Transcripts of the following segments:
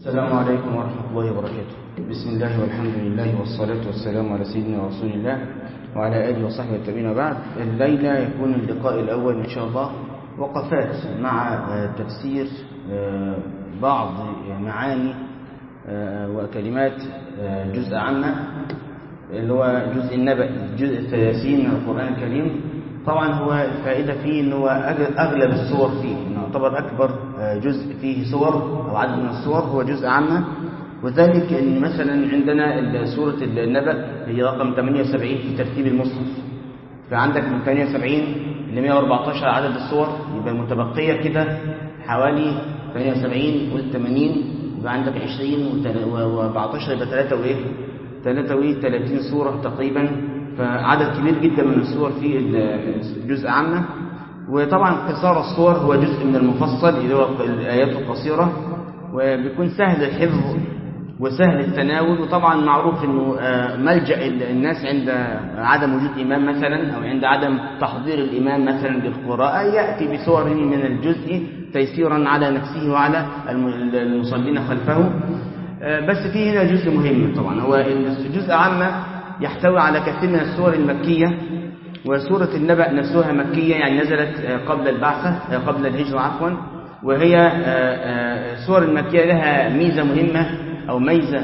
السلام عليكم ورحمة الله وبركاته بسم الله والحمد لله والصلاة والسلام على سيدنا رسول الله وعلى آله وصحبه التابعين وبعد الليلة يكون اللقاء الأول إن شاء الله وقفات مع تفسير بعض معاني وكلمات جزء عامة اللي هو جزء النبأ جزء الثلاثين من القرآن الكريم طبعا هو الفائدة فيه ان هو أغلب الصور فيه يعتبر أكبر جزء فيه صور أو عدد من الصور هو جزء عامة وذلك ان مثلا عندنا سورة النبأ هي رقم 78 في ترتيب المصحف فعندك من 78 ل 114 عدد الصور يبقى متبقية كده حوالي 78 قول 80 يبقى عندك 20 و14 يبقى 3 وايه 3 و 30 صورة تقريبا فعدد كبير جدا من الصور في الجزء عامة وطبعا قصار الصور هو جزء من المفصل اللي هو الآيات القصيرة وبيكون سهل الحفظ وسهل التناول وطبعا معروف انه ملجأ الناس عند عدم وجود إمام مثلا أو عند عدم تحضير الإمام مثلا للقراءة يأتي بصور من الجزء تيسيرا على نفسه وعلى المصلين خلفه بس في هنا جزء مهم طبعا هو الجزء عامة يحتوي على كثير من السور المكية وسورة النبأ نفسها مكية يعني نزلت قبل البعثة قبل الهجرة عفوا وهي سور المكية لها ميزة مهمة أو ميزة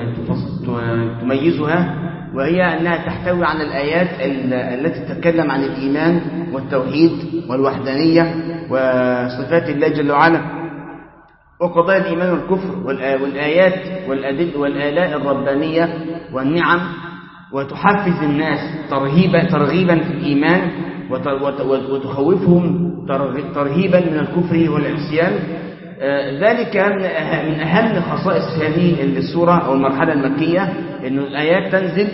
تميزها وهي أنها تحتوي على الآيات التي تتكلم عن الإيمان والتوحيد والوحدانية وصفات الله جل وعلا وقضايا الإيمان والكفر والآيات والأدل والآلاء الربانية والنعم وتحفز الناس ترهيبا ترغيبا في الإيمان وتخوفهم ترهيبا من الكفر والعصيان ذلك من أهم خصائص هذه السورة أو المرحلة المكية أن الآيات تنزل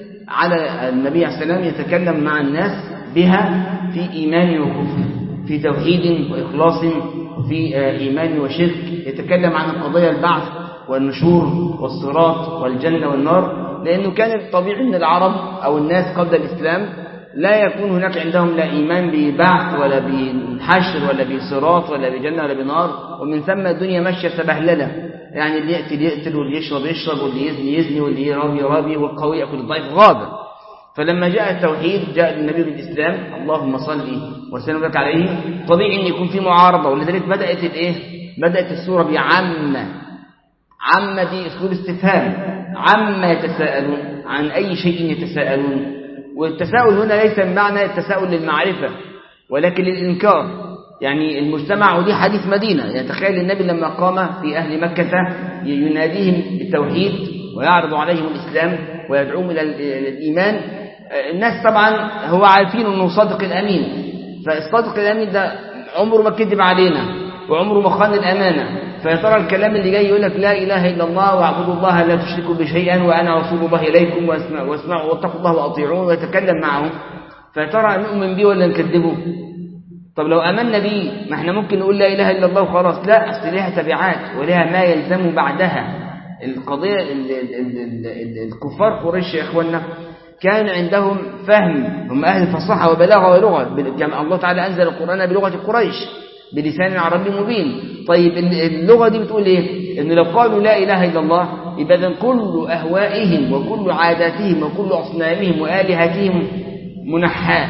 على النبي عليه السلام يتكلم مع الناس بها في إيمان وكفر في توحيد وإخلاص في إيمان وشرك يتكلم عن قضايا البعث والنشور والصراط والجنة والنار لأنه كان الطبيعي أن العرب أو الناس قبل الإسلام لا يكون هناك عندهم لا إيمان ببعث ولا بحشر ولا بصراط ولا بجنة ولا بنار ومن ثم الدنيا ماشية سبهللة يعني اللي يقتل يقتل واللي يشرب يشرب واللي يزني يزني واللي يرابي يرابي والقوي يأكل الضعيف غابة فلما جاء التوحيد جاء النبي بالإسلام اللهم صل وسلم لك عليه طبيعي أن يكون في معارضة ولذلك بدأت الإيه؟ بدأت السورة بعامة عامة دي أسلوب استفهام عما يتساءلون عن أي شيء يتساءلون والتساؤل هنا ليس بمعنى التساؤل للمعرفة ولكن للإنكار يعني المجتمع ودي حديث مدينة يعني تخيل النبي لما قام في أهل مكة يناديهم بالتوحيد ويعرض عليهم الإسلام ويدعوهم إلى الإيمان الناس طبعا هو عارفين أنه صادق الأمين فالصادق الأمين ده عمره ما كذب علينا وعمره ما خان الأمانة فيا ترى الكلام اللي جاي يقول لك لا إله إلا الله واعبدوا الله لا تشركوا بشيئا وأنا رسول الله إليكم واسمعوا واسمعوا واتقوا الله وأطيعون ويتكلم معهم فيا ترى نؤمن بيه ولا نكذبه طب لو آمنا بيه ما احنا ممكن نقول لا إله إلا الله وخلاص لا أصل لها تبعات ولها ما يلزم بعدها القضية ال ال ال الكفار قريش يا إخوانا كان عندهم فهم هم أهل فصاحة وبلاغة ولغة كما الله تعالى أنزل القرآن بلغة قريش بلسان عربي مبين طيب اللغة دي بتقول ايه ان لو قالوا لا اله الا الله يبقى كل اهوائهم وكل عاداتهم وكل اصنامهم والهتهم منحاة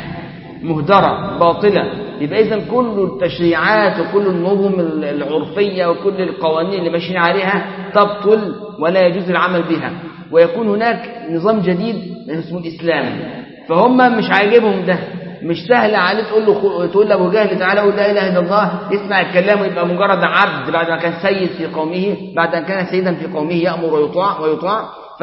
مهدرة باطلة يبقى اذا كل التشريعات وكل النظم العرفية وكل القوانين اللي ماشيين عليها تبطل ولا يجوز العمل بها ويكون هناك نظام جديد اسمه الاسلام فهم مش عاجبهم ده مش سهل عليه تقول له تقول لابو جهل تعالى قول لا اله الا الله يسمع الكلام ويبقى مجرد عبد بعد ما كان سيد في قومه بعد ان كان سيدا في قومه يامر ويطاع ويطاع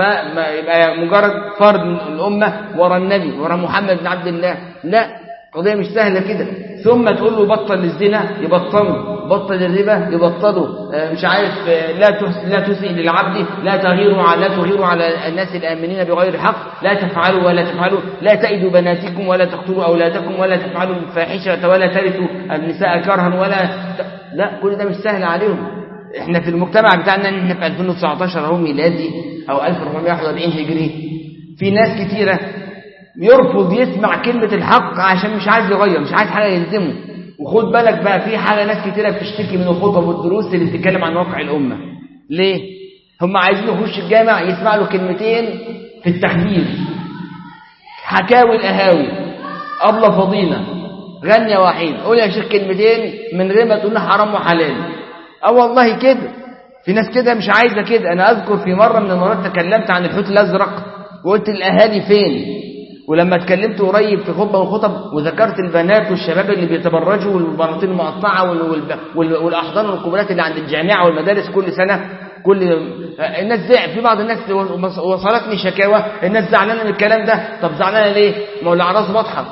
فيبقى مجرد فرد من الامه ورا النبي ورا محمد بن عبد الله لا قضيه مش سهله كده ثم تقول له بطل الزنا يبطله بطل الربا يبطله مش عارف لا لا تسيء للعبد لا تغيروا على لا تغيروا على الناس الامنين بغير حق لا تفعلوا ولا تفعلوا لا تأيدوا بناتكم ولا تقتلوا اولادكم ولا تفعلوا الفاحشه ولا ترثوا النساء كرها ولا لا كل ده مش سهل عليهم احنا في المجتمع بتاعنا احنا في 2019 اهو ميلادي او 1441 هجري في ناس كتيره يرفض يسمع كلمة الحق عشان مش عايز يغير مش عايز حاجة يلزمه وخد بالك بقى في حاجة ناس كتيرة بتشتكي من الخطب والدروس اللي بتتكلم عن واقع الأمة ليه هم عايزين يخش الجامع يسمع له كلمتين في التخدير حكاوي القهاوي أبلة فضيلة غني وحيد قول يا شيخ كلمتين من غير ما تقول حرام وحلال اه والله كده في ناس كده مش عايزة كده أنا أذكر في مرة من المرات تكلمت عن الحوت الأزرق وقلت الأهالي فين ولما اتكلمت قريب في خطبة والخطب وذكرت البنات والشباب اللي بيتبرجوا والبناطيل المقطعة والأحضان والقبلات اللي عند الجامعة والمدارس كل سنة كل الناس زعل في بعض الناس وصلتني شكاوى الناس زعلانه من الكلام ده طب زعلانه ليه ما هو الاعراض واضحه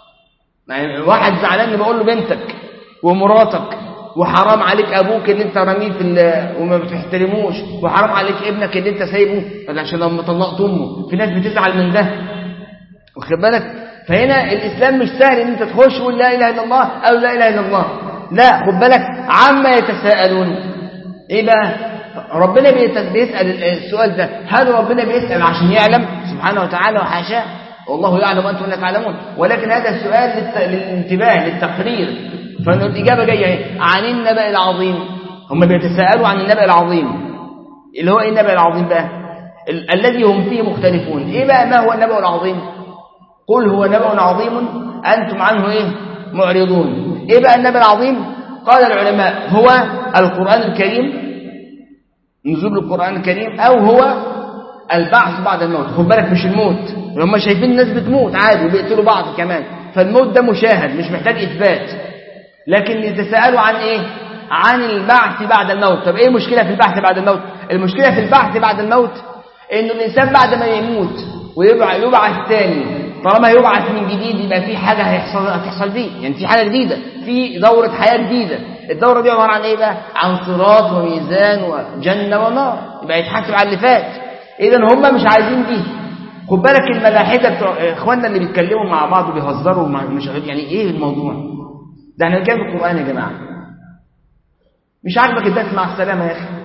واحد زعلان بقول له بنتك ومراتك وحرام عليك ابوك اللي انت رميه في وما بتحترموش وحرام عليك ابنك اللي انت سايبه عشان لما طلقت امه في ناس بتزعل من ده واخد بالك فهنا الاسلام مش سهل ان انت تخش ولا لا اله الا الله او لا اله الا الله لا خد بالك عما يتساءلون ايه بقى ربنا بيسال السؤال ده هل ربنا بيسال عشان يعلم سبحانه وتعالى وحاشاه والله يعلم وانتم لا تعلمون ولكن هذا السؤال للانتباه للتقرير فان الاجابه جايه اهي عن النبأ العظيم هم بيتساءلوا عن النبأ العظيم اللي هو ايه النبأ العظيم بقى ال الذي هم فيه مختلفون ايه بقى ما هو النبأ العظيم قل هو نبأ عظيم أنتم عنه إيه معرضون إيه بقى النبأ العظيم قال العلماء هو القرآن الكريم نزول القرآن الكريم أو هو البعث بعد الموت خد بالك مش الموت هم شايفين الناس بتموت عادي وبيقتلوا بعض كمان فالموت ده مشاهد مش محتاج إثبات لكن يتساءلوا عن إيه عن البعث بعد الموت طب إيه المشكلة في البعث بعد الموت المشكلة في البعث بعد الموت إنه الإنسان بعد ما يموت ويبعث تاني طالما يبعث من جديد يبقى في حاجة هيحصل هتحصل فيه يعني في حاجة جديدة في دورة حياة جديدة الدورة دي عبارة عن ايه بقى عن صراط وميزان وجنة ونار يبقى يتحاسب على اللي فات اذا هم مش عايزين دي خد بالك الملاحدة بتوع اخواننا اللي بيتكلموا مع بعض وبيهزروا مش يعني ايه الموضوع ده احنا جايب القرآن يا جماعة مش عاجبك الدرس مع السلامة يا اخي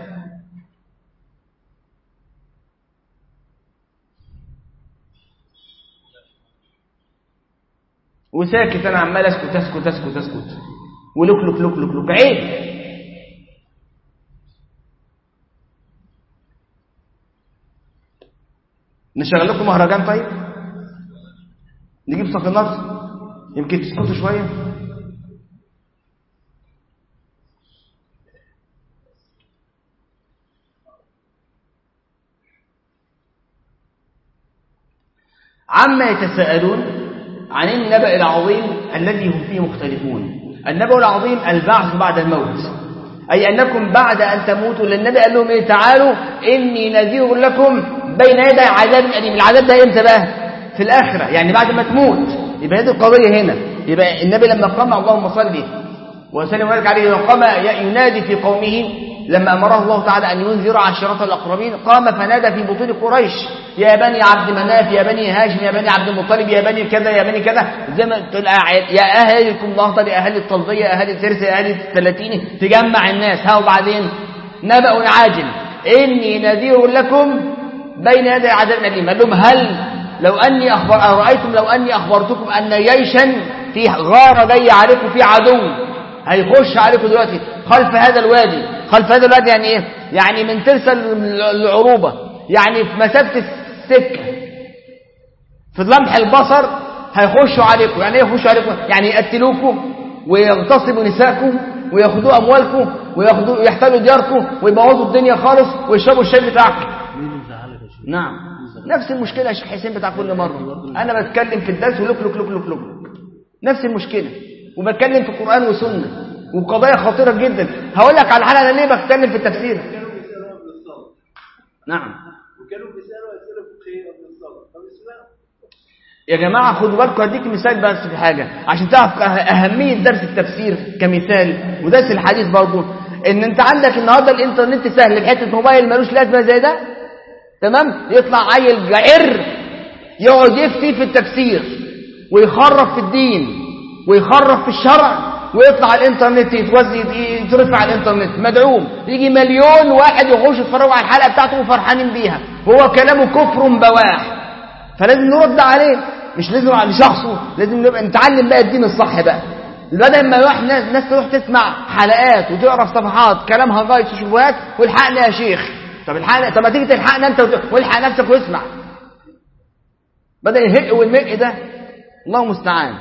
وساكت انا عمال اسكت اسكت اسكت اسكت ولك لك لك لك لك عيب نشغل لكم مهرجان طيب نجيب صف النصر يمكن تسكتوا شويه عما يتساءلون عن النبأ العظيم الذي هم فيه مختلفون النبأ العظيم البعث بعد الموت أي أنكم بعد أن تموتوا للنبي قال لهم إيه تعالوا إني نذير لكم بين يدي عذاب أليم العذاب ده إمتى بقى في الآخرة يعني بعد ما تموت يبقى هذه القضية هنا يبقى النبي لما قام اللهم صل وسلم وبارك عليه وقام ينادي في قومه لما أمره الله تعالى أن ينذر عشيرة الأقربين قام فنادى في بطون قريش يا بني عبد مناف يا بني هاشم يا بني عبد المطلب يا بني كذا يا بني كذا زي ما تقول يا أهل الكملاطة يا أهل الطلبية يا أهل الترس يا أهل الثلاثين تجمع الناس ها وبعدين نبأ عاجل إني نذير لكم بين يدي عذاب أليم قال لهم هل لو أني أخبر أرأيتم لو أني أخبرتكم أن جيشا في غارة جاي عليكم في عدو هيخش عليكم دلوقتي خلف هذا الوادي خلف هذا الوادي يعني ايه يعني من ترسى العروبة يعني في مسافة السكة في لمح البصر هيخشوا عليكم يعني ايه يخشوا عليكم يعني يقتلوكم ويغتصبوا نسائكم وياخدوا اموالكم وياخدوا يحتلوا دياركم ويبوظوا الدنيا خالص ويشربوا الشاي بتاعكم نعم نفس المشكلة يا شيخ حسين بتاع كل مرة أنا بتكلم في الدرس ولك لك لك لك لك نفس المشكلة وبتكلم في قرآن وسنة وقضايا خطيرة جدا هقول لك على حاجة أنا ليه بتكلم في التفسير نعم وكانوا بيسالوا اسئله فقهيه قبل الصلاه طب اسمها يا جماعة خدوا بالكم هديك مثال بس في حاجة عشان تعرف أهمية درس التفسير كمثال ودرس الحديث برضه إن أنت عندك النهاردة الإنترنت سهل بحتة موبايل ملوش لازمة زي ده تمام يطلع عيل جعر يقعد يفتي في التفسير ويخرف في الدين ويخرف في الشرع ويطلع على الانترنت يتوزي يترفع على الانترنت مدعوم يجي مليون واحد يخش يتفرجوا على الحلقه بتاعته وفرحانين بيها وهو كلامه كفر بواح فلازم نرد عليه مش لازم على شخصه لازم نبقى نتعلم بقى الدين الصح بقى بدل ما يروح ناس الناس تروح تسمع حلقات وتقرا في صفحات كلام هجايس وشبهات والحقنا يا شيخ طب الحقنا طب ما تيجي تلحقنا انت وت- والحق نفسك واسمع بدل الهق والمق ده الله المستعان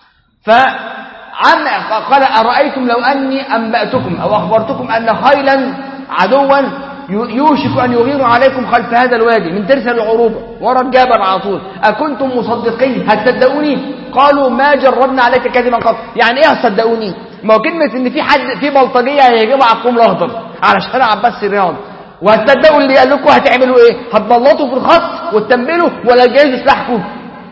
فعم قال أرأيتم لو أني أنبأتكم أو أخبرتكم أن خيلا عدوا ي- يوشك أن يغيروا عليكم خلف هذا الوادي من ترسل العروبة ورا الجبل على طول أكنتم مصدقين هتصدقوني قالوا ما جربنا عليك كذبا قط يعني إيه هتصدقوني ما هو كلمة إن في حد في بلطجية هيهجموا على القوم الأخضر على شارع عباس الرياض وهتصدقوا اللي قال لكم هتعملوا إيه هتبلطوا في الخط وتتنبلوا ولا تجهزوا سلاحكم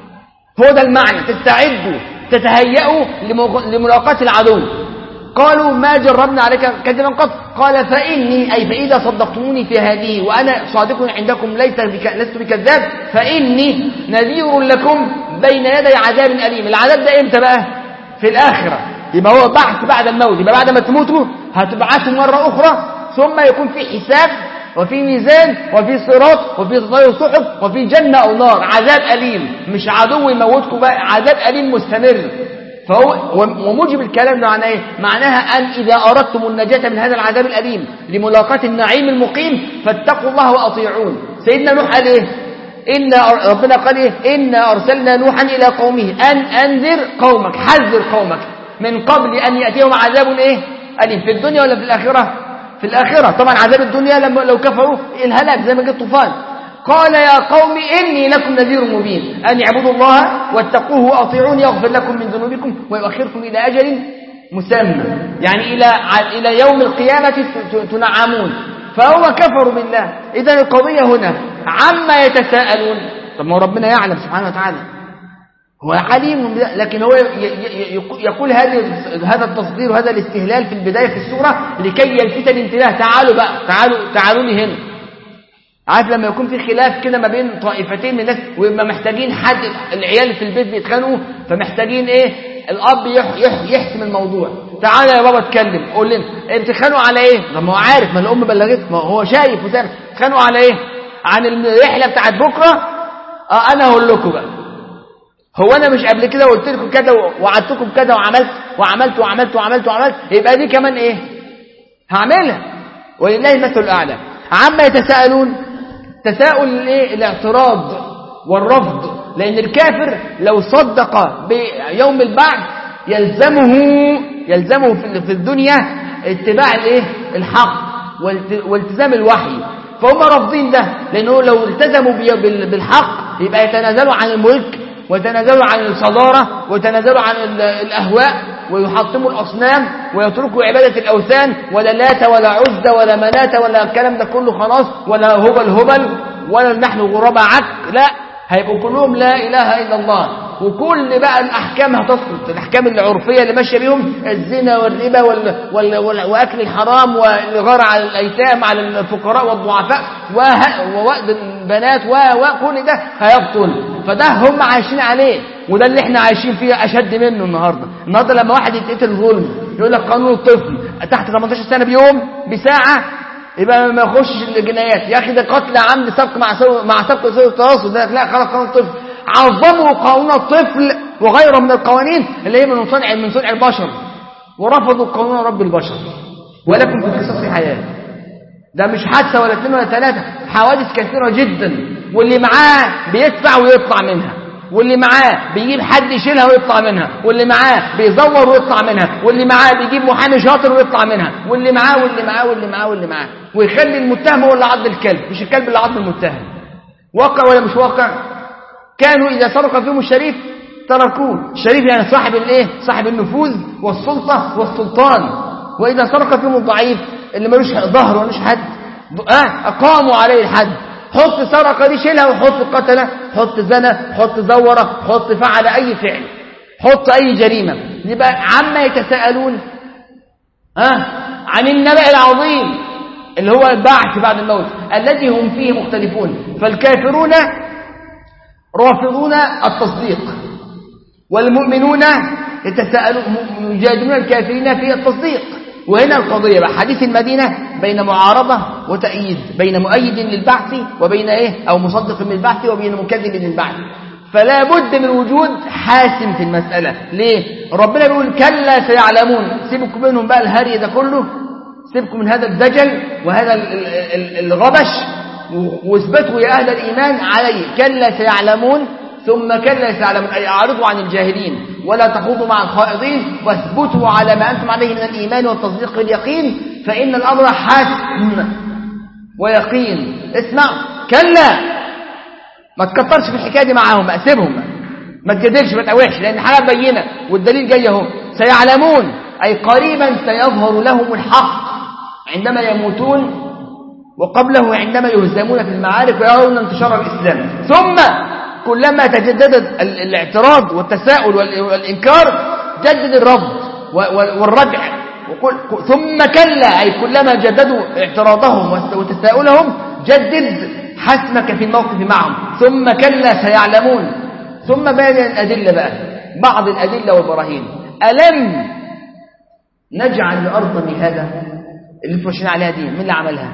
هو ده المعنى تستعدوا تتهيئوا لمغ- لملاقاة العدو قالوا ما جربنا عليك كذبا قط قال فإني أي فإذا صدقتموني في هذه وأنا صادق عندكم ليس بك لست بكذاب فإني نذير لكم بين يدي عذاب أليم العذاب ده إمتى بقى في الآخرة يبقى هو بعث بعد الموت يبقى بعد ما تموتوا هتبعثوا مرة أخرى ثم يكون في حساب وفي ميزان وفي صراط وفي تطير صحف وفي جنة أو نار عذاب أليم مش عدو يموتكم بقى عذاب أليم مستمر فهو وموجب الكلام ده معناه ايه؟ معناها أن إذا أردتم النجاة من هذا العذاب الأليم لملاقاة النعيم المقيم فاتقوا الله وأطيعون سيدنا نوح قال إيه؟ إن ربنا قال إيه؟ إنا أرسلنا نوحا إلى قومه أن أنذر قومك حذر قومك من قبل أن يأتيهم عذاب إيه؟ أليم في الدنيا ولا في الآخرة؟ في الآخرة طبعا عذاب الدنيا لما لو كفروا الهلاك زي ما جه الطوفان قال يا قوم إني لكم نذير مبين أن اعبدوا الله واتقوه وأطيعون يغفر لكم من ذنوبكم ويؤخركم إلى أجل مسمى يعني إلى إلى يوم القيامة ت- ت- تنعمون فهو كفروا بالله إذا القضية هنا عما يتساءلون طب ما هو ربنا يعلم سبحانه وتعالى هو عليم بذلك، لكن هو ي- ي- ي- يقول هذه هذا التصدير وهذا الاستهلال في البداية في السورة لكي يلفت الانتباه تعالوا بقى تعالوا تعالوا لي هنا عارف لما يكون في خلاف كده ما بين طائفتين من الناس ويبقى محتاجين حد العيال في البيت بيتخانقوا فمحتاجين ايه الاب يح يح يحسم الموضوع تعالى يا بابا اتكلم قول لنا إيه بتتخانقوا على ايه طب ما هو عارف ما الام بلغت ما هو شايف وسامع بتتخانقوا على ايه عن الرحله بتاعت بكره اه انا هقول لكم بقى هو انا مش قبل كده قلت لكم كده ووعدتكم كده وعملت وعملت وعملت وعملت وعملت يبقى دي كمان ايه هعملها ولله المثل الاعلى عما يتساءلون تساؤل الايه الاعتراض والرفض لان الكافر لو صدق بيوم البعث يلزمه يلزمه في في الدنيا اتباع الايه الحق والت- والتزام الوحي فهم رافضين ده لانه لو التزموا بي- بال- بالحق يبقى يتنازلوا عن الملك ويتنازلوا عن الصدارة ويتنازلوا عن ال- الأهواء ويحطموا الأصنام ويتركوا عبادة الأوثان ولا لات ولا عزة ولا مناة ولا الكلام ده كله خلاص ولا هبل هبل ولا نحن غرباء عك لا هيبقوا كلهم لا إله إلا الله وكل بقى الأحكام هتسقط الأحكام العرفية اللي ماشية بيهم الزنا والربا وال... وال... وال... وأكل الحرام والغار على الأيتام على الفقراء والضعفاء وه... ووأد البنات و... وكل ده هيبطل فده هم عايشين عليه وده اللي احنا عايشين فيه أشد منه النهاردة النهاردة لما واحد يتقتل ظلم يقول لك قانون الطفل تحت 18 سنة بيوم بساعة يبقى ما يخشش الجنايات يا اخي ده قتل عمد سبق مع سو... مع سبق سوء التواصل ده لا خلاص قانون الطفل عظموا قانون الطفل وغيره من القوانين اللي هي من صنع من صنع البشر ورفضوا قانون رب البشر ولكم في القصص حياه ده مش حادثه ولا اثنين ولا ثلاثه حوادث كثيره جدا واللي معاه بيدفع ويطلع منها واللي معاه بيجيب حد يشيلها ويطلع منها واللي معاه بيزور ويطلع منها واللي معاه بيجيب محامي شاطر ويطلع منها واللي معاه واللي معاه واللي معاه واللي معاه ويخلي المتهم هو اللي عض الكلب مش الكلب اللي عض المتهم واقع ولا مش واقع كانوا إذا سرق فيهم الشريف تركوه الشريف يعني صاحب الايه صاحب النفوذ والسلطة والسلطان وإذا سرق فيهم الضعيف اللي ملوش ظهر وملوش حد آه أقاموا عليه الحد حط سرقة دي شيلها وحط قتلة حط زنا حط زورة حط فعل أي فعل حط أي جريمة يبقى عما يتساءلون ها عن النبأ العظيم اللي هو البعث بعد الموت الذي هم فيه مختلفون فالكافرون رافضون التصديق والمؤمنون يتساءلون يجادلون الكافرين في التصديق وهنا القضية بقى حديث المدينة بين معارضة وتأييد بين مؤيد للبعث وبين إيه أو مصدق للبعث وبين مكذب للبعث فلا بد من وجود حاسم في المسألة ليه؟ ربنا بيقول كلا سيعلمون سيبكم منهم بقى الهري ده كله سيبكم من هذا الدجل وهذا ال- ال- ال- الغبش واثبتوا يا أهل الإيمان عليه كلا سيعلمون ثم كلا سيعلمون أي أعرضوا عن الجاهلين ولا تخوضوا مع الخائضين واثبتوا على ما أنتم عليه من الإيمان والتصديق واليقين فإن الأمر حسم ويقين اسمع كلا ما تكترش في الحكايه دي معاهم بقى سيبهم ما تجادلش ما تقاوحش لان حاجه بينه والدليل جاي اهو سيعلمون اي قريبا سيظهر لهم الحق عندما يموتون وقبله عندما يهزمون في المعارك ويرون انتشار الاسلام ثم كلما تجدد ال- الاعتراض والتساؤل وال- والانكار جدد الرفض و- و- والردع وكل ثم كلا أي كلما جددوا اعتراضهم وت- وتساؤلهم جدد حسمك في الموقف معهم ثم كلا سيعلمون ثم بين الأدلة بقى بعض الأدلة والبراهين ألم نجعل الأرض مهادا اللي انتوا ماشيين عليها دي مين اللي عملها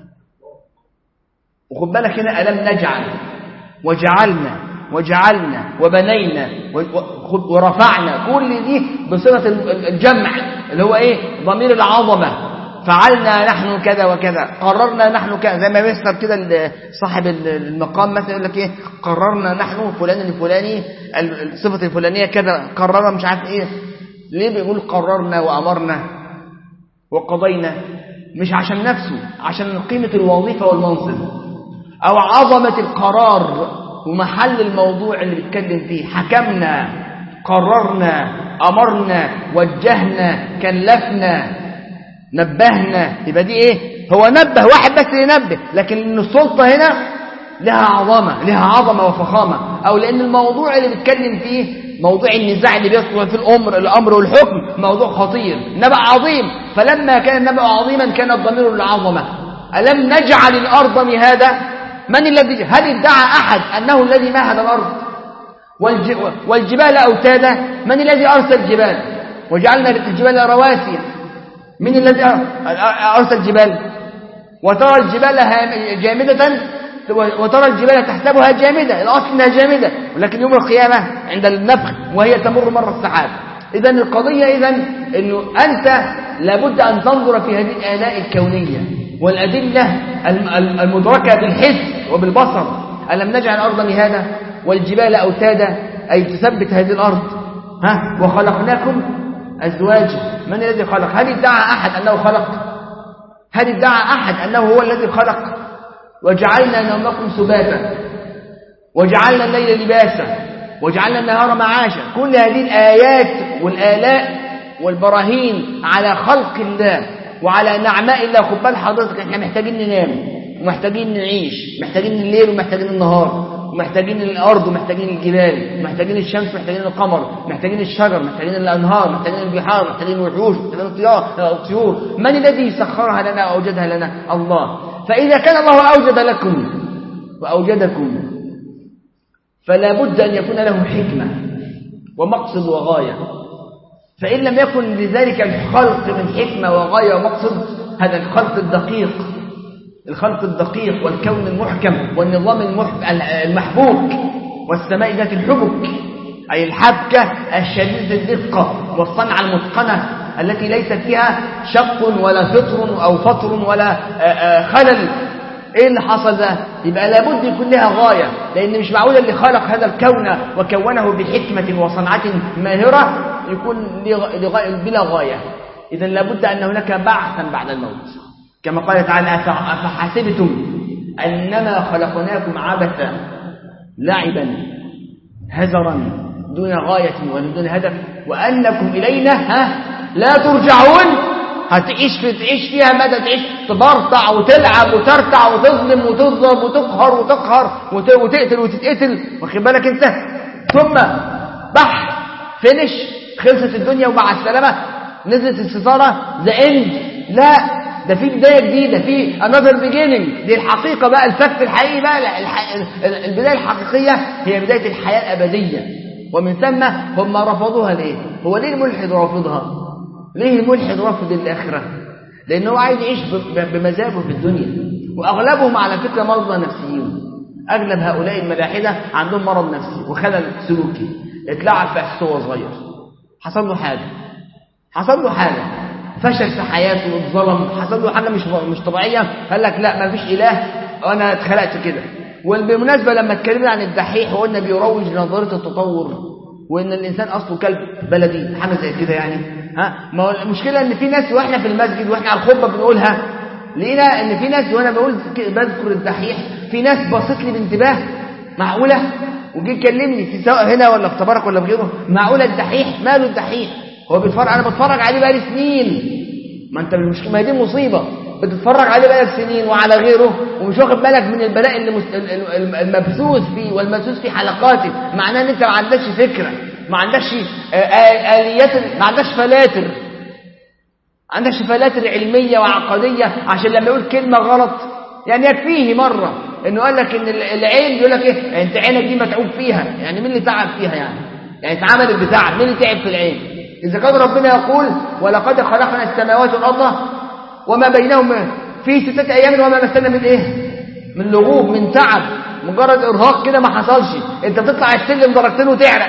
وخد بالك هنا ألم نجعل وجعلنا وجعلنا وبنينا و- و- ورفعنا كل دي بصيغه ال- الجمع اللي هو ايه ضمير العظمه فعلنا نحن كذا وكذا قررنا نحن كذا زي ما بيسخر كده ال- صاحب ال- المقام مثلا يقول لك ايه قررنا نحن فلان الفلاني ال- الصفه الفلانيه كذا قررنا مش عارف ايه ليه بيقول قررنا وامرنا وقضينا مش عشان نفسه عشان قيمه الوظيفه والمنصب أو عظمة القرار ومحل الموضوع اللي بيتكلم فيه حكمنا قررنا أمرنا وجهنا كلفنا نبهنا يبقى دي إيه هو نبه واحد بس اللي ينبه لكن إن السلطة هنا لها عظمة لها عظمة وفخامة أو لأن الموضوع اللي بيتكلم فيه موضوع النزاع اللي بيصل في الأمر الأمر والحكم موضوع خطير نبأ عظيم فلما كان النبأ عظيما كان الضمير للعظمة ألم نجعل الأرض مهادا من الذي هل ادعى أحد أنه الذي مهد الأرض والج... والجبال أوتادا من الذي أرسل الجبال وجعلنا الجبال رواسي من الذي أر- أرسل الجبال وترى الجبال هام- جامدة وترى الجبال تحسبها جامدة الأصل أنها جامدة ولكن يوم القيامة عند النفخ وهي تمر مر السحاب إذا القضية إذا أنه أنت لابد أن تنظر في هذه الآلاء الكونية والأدلة الم- الم- المدركة بالحس وبالبصر ألم نجعل الأرض مهادا والجبال أوتادا أي تثبت هذه الأرض ها وخلقناكم أزواجا من الذي خلق هل ادعى أحد أنه خلق هل ادعى أحد أنه هو الذي خلق وجعلنا نومكم سباتا وجعلنا الليل لباسا وجعلنا النهار معاشا كل هذه الآيات والآلاء والبراهين على خلق الله وعلى نعماء الله خد بال حضرتك احنا محتاجين ننام ومحتاجين نعيش محتاجين الليل ومحتاجين النهار ومحتاجين الأرض ومحتاجين الجبال ومحتاجين الشمس ومحتاجين القمر محتاجين الشجر محتاجين الأنهار محتاجين البحار محتاجين الوحوش محتاجين الطيار- الطيور من الذي سخرها لنا وأوجدها لنا الله فإذا كان الله أوجد لكم وأوجدكم فلا بد أن يكون له حكمة ومقصد وغاية فإن لم يكن لذلك الخلق من حكمة وغاية ومقصد هذا الخلق الدقيق الخلق الدقيق والكون المحكم والنظام المح- المحبوك والسماء ذات الحبك أي الحبكة الشديدة الدقة والصنعة المتقنة التي ليس فيها شق ولا فطر أو فطر ولا آه، آه، خلل ايه اللي حصل ده يبقى لابد يكون لها غاية لان مش معقول اللي خلق هذا الكون وكونه بحكمة وصنعة ماهرة يكون لغ- لغاية بلا غاية اذا لابد ان هناك بعثا بعد الموت كما قال تعالى أف- افحسبتم انما خلقناكم عبثا لعبا هزرا دون غاية ودون هدف وأنكم إلينا ها لا ترجعون هتعيش في تعيش فيها مدى تعيش تبرطع وتلعب وترتع وتظلم وتضرب وتقهر وتقهر وت- وتقتل وتتقتل واخد بالك انت ثم بح فينش خلصت الدنيا ومع السلامة نزلت الستارة ذا اند لا ده في بداية جديدة في another beginning دي الحقيقة بقى الفك الحقيقي بقى الح... ال- البداية الحقيقية هي بداية الحياة الأبدية ومن ثم هم رفضوها ليه هو ليه الملحد رافضها ليه الملحد رافض الآخرة لأنه هو عايز يعيش ب- ب- بمزاجه في الدنيا وأغلبهم على فكرة مرضى نفسيين أغلب هؤلاء الملاحدة عندهم مرض نفسي وخلل سلوكي اتلعب في إحساسه وهو صغير حصل له حاجة حصل له حاجة فشل في حياته واتظلم حصل له حاجة مش مش طبيعية قال لك لا ما فيش إله وأنا اتخلقت كده وبالمناسبة لما اتكلمنا عن الدحيح وقلنا بيروج لنظرية التطور وإن الإنسان أصله كلب بلدي حاجة زي كده يعني ها ما هو المشكلة إن في ناس وإحنا في المسجد وإحنا على الخطبة بنقولها لقينا إن في ناس وأنا بقول بذكر الدحيح في ناس بصت لي بانتباه معقولة وجي يكلمني في سواء هنا ولا في تبارك ولا في غيره معقولة الدحيح ماله الدحيح هو بيتفرج أنا بتفرج عليه بقالي سنين ما أنت مش ما هي دي مصيبة بتتفرج عليه بقالك سنين وعلى غيره ومش واخد بالك من البلاء اللي مست... المبثوث فيه والمبثوث في حلقاته معناه ان انت ما عندكش فكره ما عندكش اليات ما عندكش فلاتر ما عندكش فلاتر علميه وعقديه عشان لما يقول كلمه غلط يعني يكفيه مره انه قال لك ان العين يقول لك ايه انت عينك دي متعوب فيها يعني مين اللي تعب فيها يعني يعني اتعملت بتاع مين اللي تعب في العين اذا كان ربنا يقول ولقد خلقنا السماوات والارض وما بينهما في ستة أيام وما مسنا من إيه من لغوب من تعب مجرد إرهاق كده ما حصلش أنت بتطلع السلم درجتين وتعرق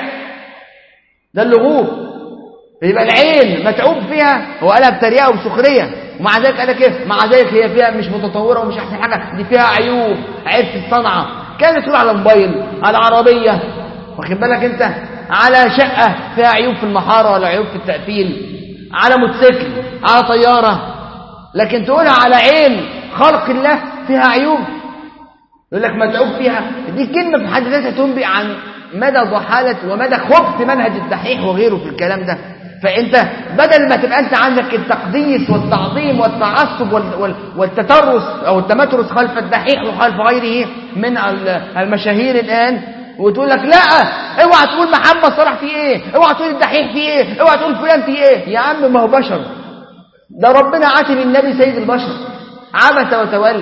ده اللغوب يبقى العين متعوب فيها هو قالها بتريقة وبسخرية ومع ذلك قال كيف مع ذلك هي فيها مش متطورة ومش أحسن حاجة دي فيها عيوب عيب في الصنعة كانت تقول على موبايل على عربية واخد بالك أنت على شقة فيها عيوب في المحارة ولا عيوب في التقفيل على موتوسيكل على طيارة لكن تقولها على عين خلق الله فيها عيوب يقول لك متعوب فيها دي كلمة في حد ذاتها تنبئ عن مدى ضحالة ومدى خبث منهج الدحيح وغيره في الكلام ده فأنت بدل ما تبقى أنت عندك التقديس والتعظيم والتعصب والتترس أو التمترس خلف الدحيح وخلف غيره من المشاهير الآن وتقول لك لا اوعى تقول محمد صلاح في ايه اوعى تقول الدحيح في ايه اوعى تقول فلان في ايه يا عم ما هو بشر ده ربنا عاتب النبي سيد البشر عبس وتولى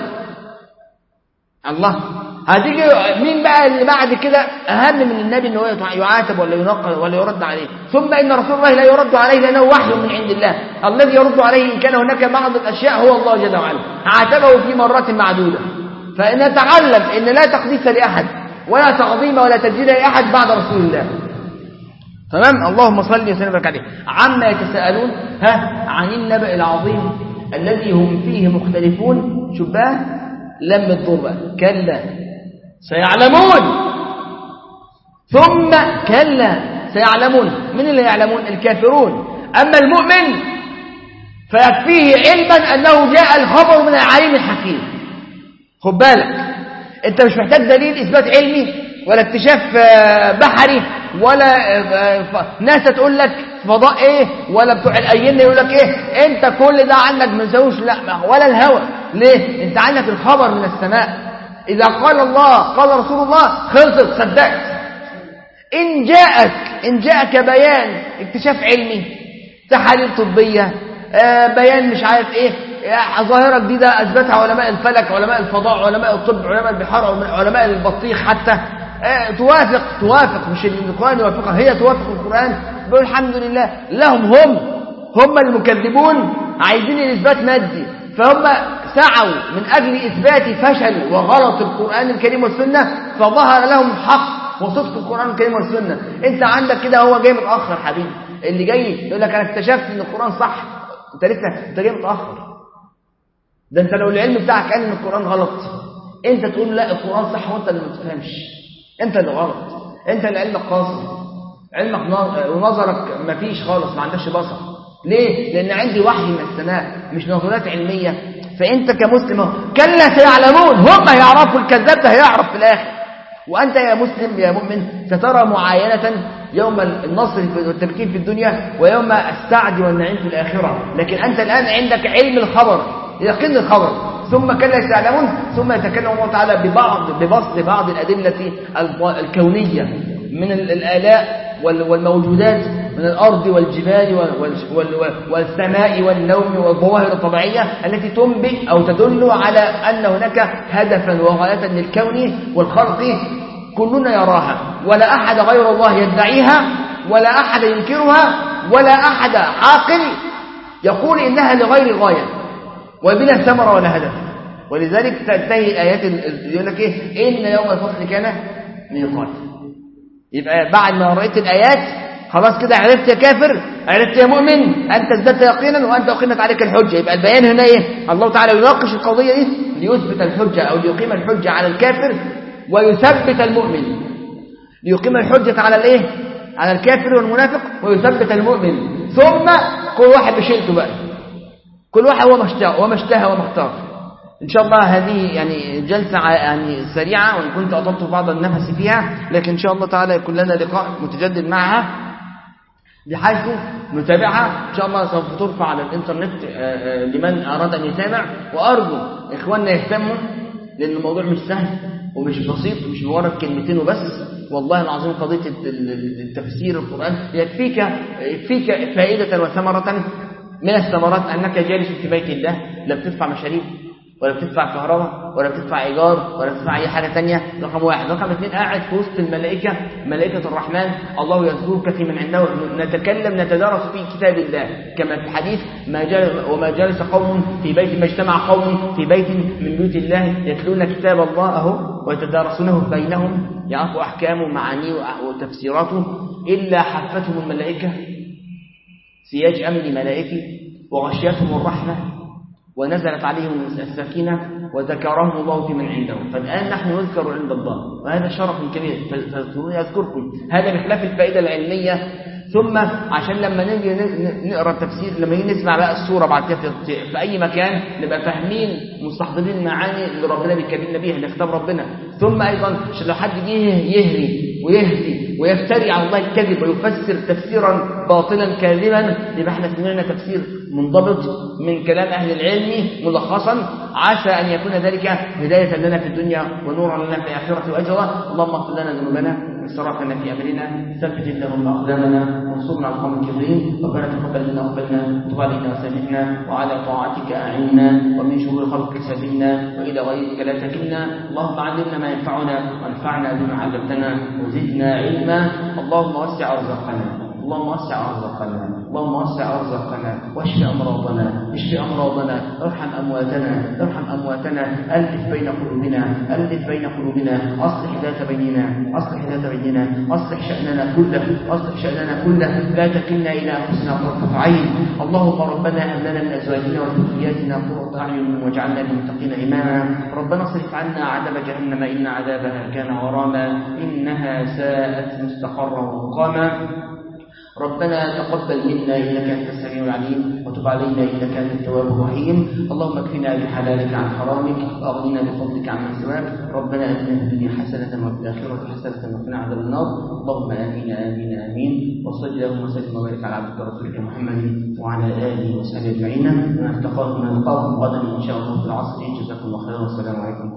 الله هتيجي مين بقى اللي بعد كده اهم من النبي ان هو يعاتب ولا ينقل ولا يرد عليه ثم ان رسول الله لا يرد عليه لانه وحي من عند الله الذي يرد عليه ان كان هناك بعض الاشياء هو الله جل وعلا عاتبه في مرات معدوده فنتعلم ان لا تقديس لاحد ولا تعظيم ولا تجديد لاحد بعد رسول الله تمام اللهم صل وسلم وبارك عليه عما يتساءلون ها عن النبأ العظيم الذي هم فيه مختلفون شباه لم الضربة كلا سيعلمون ثم كلا سيعلمون من اللي يعلمون الكافرون أما المؤمن فيكفيه علما أنه جاء الخبر من العليم الحكيم خد بالك انت مش محتاج دليل إثبات علمي ولا اكتشاف بحري ولا ناس تقول لك فضاء ايه ولا بتوع الايين يقول لك ايه انت كل ده عندك ما نسويش لا ولا الهوى ليه انت عندك الخبر من السماء اذا قال الله قال رسول الله خلصت صدقت ان جاءك ان جاءك بيان اكتشاف علمي تحاليل طبيه آه بيان مش عارف ايه ظاهرة جديدة أثبتها علماء الفلك علماء الفضاء علماء الطب علماء البحار علماء البطيخ حتى توافق توافق مش القرآن يوافقها هي توافق القرآن بيقول الحمد لله لهم هم هم المكذبون عايزين الإثبات مادي فهم سعوا من أجل إثبات فشل وغلط القرآن الكريم والسنة فظهر لهم حق وصدق القرآن الكريم والسنة انت عندك كده هو جاي متأخر حبيبي اللي جاي يقول لك أنا اكتشفت ان القرآن صح انت لسه انت جاي متأخر ده انت لو العلم بتاعك قال ان القرآن غلط انت تقول لا القرآن صح وانت اللي ما تفهمش انت اللي غلط انت اللي علمك قاصر علمك ونظرك ما فيش خالص ما عندكش بصر ليه لان عندي وحي من السماء مش نظريات علميه فانت كمسلم كلا سيعلمون هم هيعرفوا الكذاب ده هيعرف في الاخر وانت يا مسلم يا مؤمن سترى معاينه يوم النصر والتمكين في الدنيا ويوم السعد والنعيم في الاخره لكن انت الان عندك علم الخبر يقين الخبر ثم كلا سيعلمون ثم يتكلم الله تعالى ببعض ببسط بعض الأدلة الكونية من الآلاء والموجودات من الأرض والجبال والسماء والنوم والظواهر الطبيعية التي تنبئ أو تدل على أن هناك هدفا وغاية للكون والخلق كلنا يراها ولا أحد غير الله يدعيها ولا أحد ينكرها ولا أحد عاقل يقول إنها لغير غاية وبلا ثمرة ولا هدف ولذلك تنتهي الآيات ال- يقول لك إيه إن يوم الفصل كان ميقات يبقى بعد ما رأيت الآيات خلاص كده عرفت يا كافر عرفت يا مؤمن أنت ازددت يقينا وأنت أقيمت عليك الحجة يبقى البيان هنا إيه الله تعالى يناقش القضية دي ليثبت الحجة أو ليقيم الحجة على الكافر ويثبت المؤمن ليقيم الحجة على الإيه على الكافر والمنافق ويثبت المؤمن ثم كل واحد بشيلته بقى كل واحد هو ما اشتهى وما اشتهى وما اختار إن شاء الله هذه يعني جلسة ع- يعني سريعة وإن كنت أطلت بعض النفس فيها لكن إن شاء الله تعالى يكون لنا لقاء متجدد معها بحيث نتابعها إن شاء الله سوف ترفع على الإنترنت آه، آه، لمن أراد أن يتابع وأرجو إخواننا يهتموا لأن الموضوع مش سهل ومش بسيط ومش مجرد كلمتين وبس والله العظيم قضية ال- ال- التفسير القرآن يكفيك يكفيك فائدة وثمرة من الثمرات أنك جالس في بيت الله لا بتدفع مشاريع ولا بتدفع كهرباء ولا بتدفع إيجار ولا بتدفع أي حاجة تانية رقم واحد رقم اثنين قاعد في وسط الملائكة ملائكة الرحمن الله يذكرك في من عنده نتكلم نتدارس في كتاب الله كما في الحديث ما جلس وما جلس قوم في بيت ما اجتمع قوم في بيت من بيوت الله يتلون كتاب الله أهو ويتدارسونه بينهم يعرفوا أحكامه ومعانيه وتفسيراته إلا حفتهم الملائكة سياج أمن ملائكي وغشيتهم الرحمة ونزلت عليهم السكينة وذكرهم الله في من عنده فالآن نحن نذكر عند الله وهذا شرف كبير فاذكرون يذكركم هذا بخلاف الفائدة العلمية ثم عشان لما نيجي ن- نقرا التفسير لما نيجي نسمع بقى السوره بعد كده في- في اي مكان نبقى فاهمين مستحضرين المعاني اللي ربنا بيكلمنا بيها اللي كتاب ربنا ثم ايضا عشان لو حد جه يهري ويهدي ويفتري على الله الكذب ويفسر تفسيرا باطلا كاذبا يبقى احنا سمعنا تفسير منضبط من كلام اهل العلم ملخصا عسى ان يكون ذلك هدايه لنا في الدنيا ونورا لنا في الاخره واجرا اللهم اغفر لنا ذنوبنا واسرافنا في امرنا ثبت اللهم اقدامنا وانصرنا على القوم الكافرين ربنا تقبل منا وقبلنا وتب علينا وسامحنا وعلى طاعتك اعنا ومن شرور خلقك سبيلنا والى غيرك لا تكلنا اللهم علمنا ما ينفعنا وانفعنا بما علمتنا وزدنا علما اللهم وسع ارزاقنا اللهم وسع أرزاقنا اللهم وسع أرزاقنا واشف أمراضنا اشف أمراضنا ارحم أمواتنا ارحم أمواتنا ألف بين قلوبنا ألف بين قلوبنا أصلح ذات بيننا أصلح ذات بيننا أصلح شأننا كله أصلح شأننا كله لا تكلنا إلى أنفسنا طرفة عين اللهم ربنا هب لنا من أزواجنا وذرياتنا قرة أعين واجعلنا للمتقين إماما ربنا اصرف عنا عذاب جهنم إن عذابها كان غراما إنها ساءت مستقرا ومقاما ربنا تقبل منا إنك أنت السميع العليم وتب علينا إنك أنت التواب الرحيم اللهم اكفنا بحلالك عن حرامك وأغننا بفضلك عن من سواك ربنا آتنا في الدنيا حسنة وفي الآخرة حسنة وقنا عذاب النار اللهم آمين آمين آمين وصل اللهم وسلم وبارك على عبدك ورسولك محمد وعلى آله وصحبه أجمعين ونلتقاكم نلقاكم غدا إن شاء الله في العصر جزاكم الله خيرا والسلام عليكم